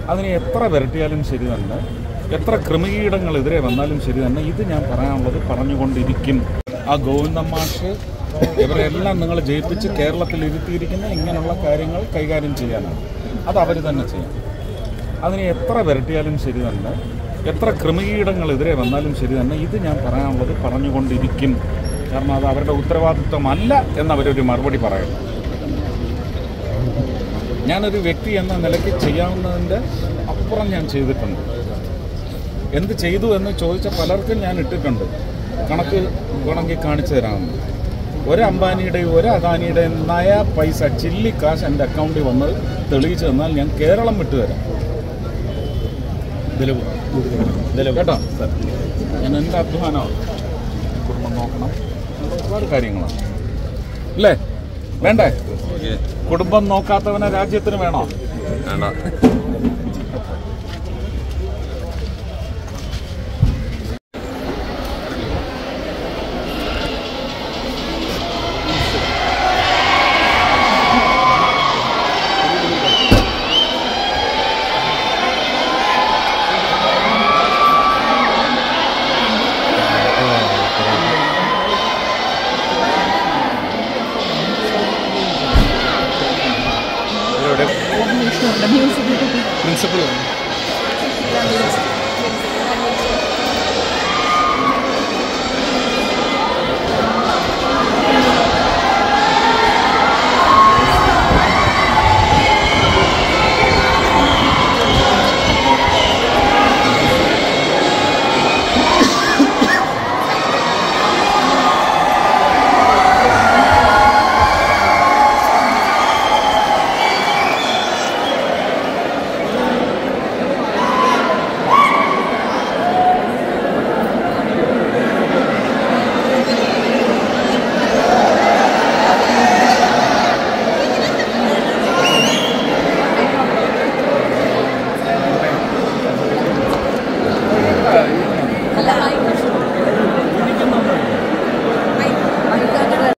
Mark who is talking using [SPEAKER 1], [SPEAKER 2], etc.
[SPEAKER 1] അതിനെ എത്ര വിരട്ടിയാലും ശരി തന്നെ എത്ര ക്രിമികീടങ്ങൾ എതിരെ വന്നാലും ശരി തന്നെ ഇത് ഞാൻ പറയാനുള്ളത് പറഞ്ഞുകൊണ്ടിരിക്കും ആ ഗോവിന്ദൻ മാഷ് ഇവരെല്ലാം നിങ്ങൾ ജയിപ്പിച്ച് കേരളത്തിൽ ഇരുത്തിയിരിക്കുന്ന ഇങ്ങനെയുള്ള കാര്യങ്ങൾ കൈകാര്യം ചെയ്യാനാണ് അത് അവർ തന്നെ ചെയ്യും അതിനെ എത്ര വിരട്ടിയാലും ശരി തന്നെ എത്ര ക്രിമികീടങ്ങൾ എതിരെ വന്നാലും ശരി തന്നെ ഇത് ഞാൻ പറയാനുള്ളത് പറഞ്ഞുകൊണ്ടിരിക്കും കാരണം അത് അവരുടെ ഉത്തരവാദിത്വമല്ല എന്നവരൊരു മറുപടി പറയുന്നു ഞാനൊരു വ്യക്തി എന്ന നിലയ്ക്ക് ചെയ്യാവുന്നതിൻ്റെ അപ്പുറം ഞാൻ ചെയ്തിട്ടുണ്ട് എന്ത് ചെയ്തു എന്ന് ചോദിച്ച പലർക്കും ഞാൻ ഇട്ടിട്ടുണ്ട് കണക്ക് വേണമെങ്കിൽ കാണിച്ചു തരാമെന്ന് ഒരു അംബാനിയുടെയും ഒരു അദാനിയുടെയും നയ പൈസ ചില്ലി കാശ് എൻ്റെ അക്കൗണ്ടിൽ വന്ന് തെളിയിച്ചു തന്നാൽ ഞാൻ കേരളം വിട്ടുതരാം കേട്ടോ ഞാൻ എൻ്റെ അധ്വാനമാണ് കുടുംബം നോക്കണം ഒരുപാട് കാര്യങ്ങളാണ് അല്ലേ വേണ്ടേ കുടുംബം നോക്കാത്തവനെ രാജ്യത്തിന് വേണോ
[SPEAKER 2] വേണ്ട
[SPEAKER 3] മ്യൂസിക്
[SPEAKER 2] പ്രിൻസിപ്പൾ
[SPEAKER 3] മ്യൂസിക്